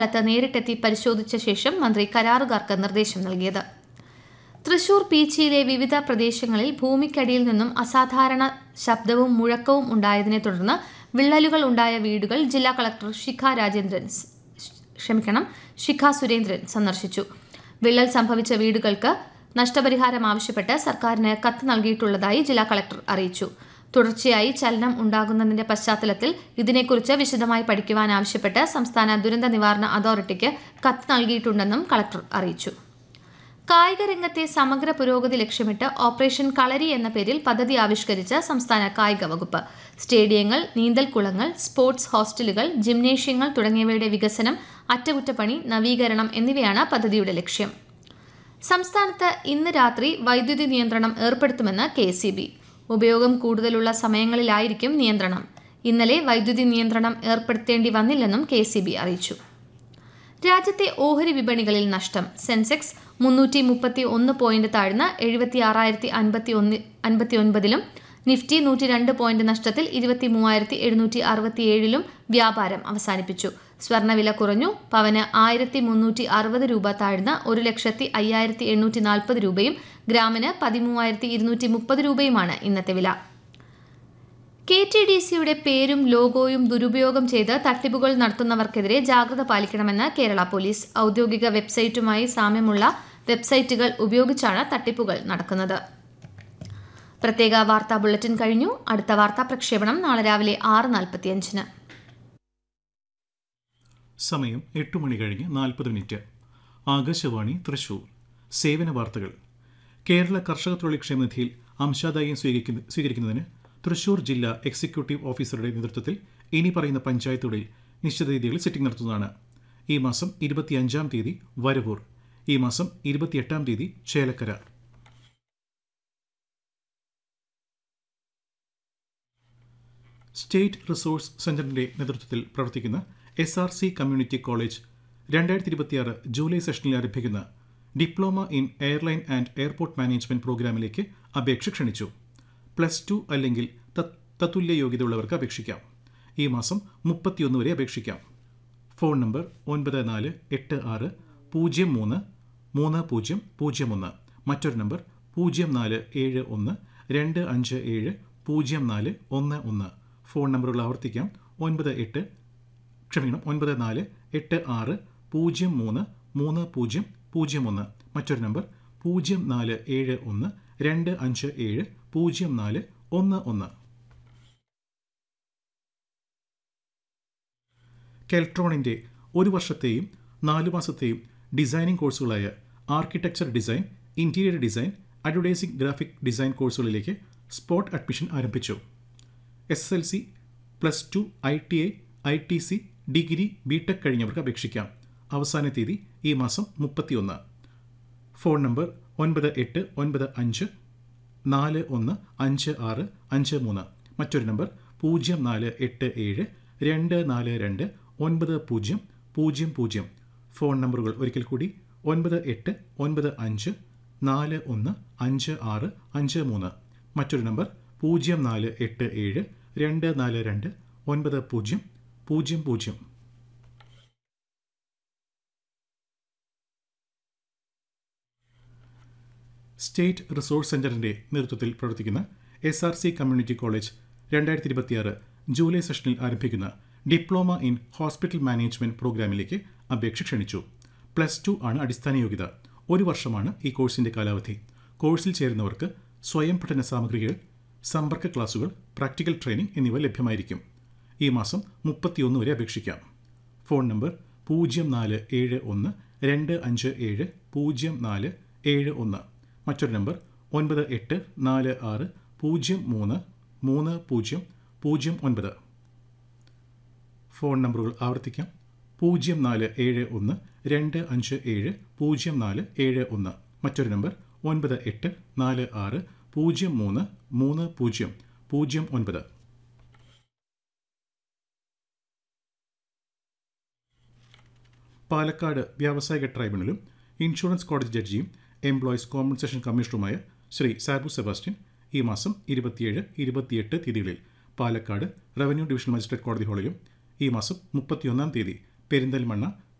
സ്ഥലത്ത് നേരിട്ടെത്തി പരിശോധിച്ച ശേഷം മന്ത്രി കരാറുകാർക്ക് നിർദ്ദേശം നൽകിയത് തൃശൂർ പീച്ചിയിലെ വിവിധ പ്രദേശങ്ങളിൽ ഭൂമിക്കടിയിൽ നിന്നും അസാധാരണ ശബ്ദവും മുഴക്കവും ഉണ്ടായതിനെ തുടർന്ന് വിള്ളലുകൾ ഉണ്ടായ വീടുകൾ ജില്ലാ കളക്ടർ ശിഖ രാജേന്ദ്രൻ സ്- ക്ഷമിക്കണം ശിഖ സുരേന്ദ്രൻ സന്ദർശിച്ചു വിള്ളൽ സംഭവിച്ച വീടുകൾക്ക് നഷ്ടപരിഹാരം ആവശ്യപ്പെട്ട് സർക്കാരിന് കത്ത് നൽകിയിട്ടുള്ളതായി ജില്ലാ കളക്ടർ അറിയിച്ചു തുടർച്ചയായി ചലനം ഉണ്ടാകുന്നതിന്റെ പശ്ചാത്തലത്തിൽ ഇതിനെക്കുറിച്ച് വിശദമായി പഠിക്കുവാൻ ആവശ്യപ്പെട്ട് സംസ്ഥാന ദുരന്ത നിവാരണ അതോറിറ്റിക്ക് കത്ത് നൽകിയിട്ടുണ്ടെന്നും കളക്ടർ അറിയിച്ചു കായിക രംഗത്തെ സമഗ്ര പുരോഗതി ലക്ഷ്യമിട്ട് ഓപ്പറേഷൻ കളരി എന്ന പേരിൽ പദ്ധതി ആവിഷ്കരിച്ച സംസ്ഥാന കായിക വകുപ്പ് സ്റ്റേഡിയങ്ങൾ നീന്തൽക്കുളങ്ങൾ സ്പോർട്സ് ഹോസ്റ്റലുകൾ ജിംനേഷ്യങ്ങൾ തുടങ്ങിയവയുടെ വികസനം അറ്റകുറ്റപ്പണി നവീകരണം എന്നിവയാണ് പദ്ധതിയുടെ ലക്ഷ്യം സംസ്ഥാനത്ത് ഇന്ന് രാത്രി വൈദ്യുതി നിയന്ത്രണം ഏർപ്പെടുത്തുമെന്ന് കെ ഉപയോഗം കൂടുതലുള്ള സമയങ്ങളിലായിരിക്കും നിയന്ത്രണം ഇന്നലെ വൈദ്യുതി നിയന്ത്രണം ഏർപ്പെടുത്തേണ്ടി വന്നില്ലെന്നും കെ അറിയിച്ചു രാജ്യത്തെ ഓഹരി വിപണികളിൽ നഷ്ടം സെൻസെക്സ് മുന്നൂറ്റി മുപ്പത്തി ഒന്ന് പോയിന്റ് താഴ്ന്ന് എഴുപത്തി ആറായിരത്തി അൻപത്തി ഒന്ന് അൻപത്തി ഒൻപതിലും നിഫ്റ്റി നൂറ്റി രണ്ട് പോയിന്റ് നഷ്ടത്തിൽ ഇരുപത്തി മൂവായിരത്തി എഴുന്നൂറ്റി അറുപത്തിയേഴിലും വ്യാപാരം അവസാനിപ്പിച്ചു സ്വർണ്ണവില കുറഞ്ഞു പവന് ആയിരത്തി മുന്നൂറ്റി അറുപത് രൂപ താഴ്ന്ന് ഒരു ലക്ഷത്തി അയ്യായിരത്തി എണ്ണൂറ്റി നാൽപ്പത് രൂപയും ഗ്രാമിന് പതിമൂവായിരത്തി ഇരുന്നൂറ്റി മുപ്പത് രൂപയുമാണ് ഇന്നത്തെ വില കെ ടി ഡി സിയുടെ പേരും ലോഗോയും ദുരുപയോഗം ചെയ്ത് തട്ടിപ്പുകൾ നടത്തുന്നവർക്കെതിരെ ജാഗ്രത പാലിക്കണമെന്ന് കേരള പോലീസ് ഔദ്യോഗിക വെബ്സൈറ്റുമായി സാമ്യമുള്ള വെബ്സൈറ്റുകൾ ഉപയോഗിച്ചാണ് തട്ടിപ്പുകൾ നടക്കുന്നത് പ്രത്യേക വാർത്താ ബുള്ളറ്റിൻ കഴിഞ്ഞു അടുത്ത വാർത്താ പ്രക്ഷേപണം നാളെ രാവിലെ ആറ് നാൽപ്പത്തിയഞ്ചിന് സമയം എട്ട് മണി കഴിഞ്ഞ് നാൽപ്പത് മിനിറ്റ് ആകാശവാണി തൃശൂർ സേവന വാർത്തകൾ കേരള കർഷക തൊഴിൽ ക്ഷേമനിധിയിൽ അംശാദായം സ്വീകരിക്കുന്ന സ്വീകരിക്കുന്നതിന് തൃശൂർ ജില്ലാ എക്സിക്യൂട്ടീവ് ഓഫീസറുടെ നേതൃത്വത്തിൽ ഇനി പറയുന്ന പഞ്ചായത്തുകളിൽ നിശ്ചിത രീതികളിൽ സിറ്റിംഗ് നടത്തുന്നതാണ് ഈ മാസം ഇരുപത്തിയഞ്ചാം തീയതി വരവൂർ ഈ മാസം ഇരുപത്തിയെട്ടാം തീയതി ചേലക്കര സ്റ്റേറ്റ് റിസോഴ്സ് സെന്ററിന്റെ നേതൃത്വത്തിൽ പ്രവർത്തിക്കുന്ന S R C community college രണ്ടായിരത്തി ഇരുപത്തിയാറ് ജൂലൈ സെഷനിൽ ആരംഭിക്കുന്ന diploma in airline and airport management പ്രോഗ്രാമിലേക്ക് അപേക്ഷ ക്ഷണിച്ചു പ്ലസ് ടു അല്ലെങ്കിൽ തത്- തത്തുല്യ യോഗ്യതയുള്ളവർക്ക് അപേക്ഷിക്കാം ഈ മാസം മുപ്പത്തിയൊന്ന് വരെ അപേക്ഷിക്കാം ഫോൺ നമ്പർ ഒൻപത് നാല് എട്ട് ആറ് പൂജ്യം മൂന്ന് മൂന്ന് പൂജ്യം പൂജ്യം ഒന്ന് മറ്റൊരു നമ്പർ പൂജ്യം നാല് ഏഴ് ഒന്ന് രണ്ട് അഞ്ച് ഏഴ് പൂജ്യം നാല് ഒന്ന് ഒന്ന് ഫോൺ നമ്പറുകൾ ആവർത്തിക്കാം ഒൻപത് എട്ട് ക്ഷമിക്കണം ഒൻപത് നാല് എട്ട് ആറ് പൂജ്യം മൂന്ന് മൂന്ന് പൂജ്യം പൂജ്യം ഒന്ന് മറ്റൊരു നമ്പർ പൂജ്യം നാല് ഏഴ് ഒന്ന് രണ്ട് അഞ്ച് ഏഴ് പൂജ്യം നാല് ഒന്ന് ഒന്ന് കെൽട്രോണിൻ്റെ ഒരു വർഷത്തെയും നാല് മാസത്തെയും ഡിസൈനിംഗ് കോഴ്സുകളായ architecture design interior design advertising graphic design കോഴ്സുകളിലേക്ക് സ്പോട്ട് അഡ്മിഷൻ ആരംഭിച്ചു S S L C plus two I T I I T C degree B tech കഴിഞ്ഞവർക്ക് അപേക്ഷിക്കാം അവസാന തീയതി ഈ മാസം മുപ്പത്തിയൊന്ന് ഫോൺ നമ്പർ ഒൻപത് എട്ട് ഒൻപത് അഞ്ച് നാല് ഒന്ന് അഞ്ച് ആറ് അഞ്ച് മൂന്ന് മറ്റൊരു നമ്പർ പൂജ്യം നാല് എട്ട് ഏഴ് രണ്ട് നാല് രണ്ട് ഒൻപത് പൂജ്യം പൂജ്യം പൂജ്യം ഫോൺ നമ്പറുകൾ ഒരിക്കൽ കൂടി ഒൻപത് എട്ട് ഒൻപത് അഞ്ച് നാല് ഒന്ന് അഞ്ച് ആറ് അഞ്ച് മൂന്ന് മറ്റൊരു നമ്പർ പൂജ്യം നാല് എട്ട് ഏഴ് രണ്ട് നാല് രണ്ട് ഒൻപത് പൂജ്യം പൂജ്യം പൂജ്യം സ്റ്റേറ്റ് റിസോഴ്സ് സെന്ററിന്റെ നേതൃത്വത്തിൽ പ്രവർത്തിക്കുന്ന S R C community college രണ്ടായിരത്തി ഇരുപത്തിയാറ് ജൂലൈ സെഷനിൽ ആരംഭിക്കുന്ന ഡിപ്ലോമ ഇൻ ഹോസ്പിറ്റൽ മാനേജ്മെന്റ് പ്രോഗ്രാമിലേക്ക് അപേക്ഷ ക്ഷണിച്ചു പ്ലസ് ടു ആണ് അടിസ്ഥാന യോഗ്യത ഒരു വർഷമാണ് ഈ കോഴ്സിന്റെ കാലാവധി കോഴ്സിൽ ചേരുന്നവർക്ക് സ്വയം പഠന സാമഗ്രികൾ സമ്പർക്ക ക്ലാസുകൾ പ്രാക്ടിക്കൽ ട്രെയിനിംഗ് എന്നിവ ലഭ്യമായിരിക്കും ഈ മാസം മുപ്പത്തിയൊന്ന് വരെ അപേക്ഷിക്കാം ഫോൺ നമ്പർ പൂജ്യം നാല് ഏഴ് ഒന്ന് രണ്ട് അഞ്ച് ഏഴ് പൂജ്യം നാല് ഏഴ് ഒന്ന് മറ്റൊരു നമ്പർ ഒൻപത് എട്ട് നാല് ആറ് പൂജ്യം മൂന്ന് മൂന്ന് പൂജ്യം പൂജ്യം ഒൻപത് ഫോൺ നമ്പറുകൾ ആവർത്തിക്കാം പൂജ്യം നാല് ഏഴ് ഒന്ന് രണ്ട് അഞ്ച് ഏഴ് പൂജ്യം നാല് ഏഴ് ഒന്ന് മറ്റൊരു നമ്പർ ഒൻപത് എട്ട് നാല് ആറ് പൂജ്യം മൂന്ന് മൂന്ന് പൂജ്യം പൂജ്യം ഒൻപത് പാലക്കാട് വ്യാവസായിക ട്രൈബ്യൂണലും ഇൻഷുറൻസ് കോടതി ജഡ്ജിയും എംപ്ലോയീസ് കോമ്പൻസേഷൻ കമ്മീഷണറുമായ ശ്രീ സാബു സെബാസ്റ്റ്യൻ ഈ മാസം ഇരുപത്തിയേഴ് ഇരുപത്തിയെട്ട് തീയതികളിൽ പാലക്കാട് റവന്യൂ ഡിവിഷൻ മജിസ്ട്രേറ്റ് കോടതി ഹാളിലും ഈ മാസം മുപ്പത്തിയൊന്നാം തീയതി പെരിന്തൽമണ്ണ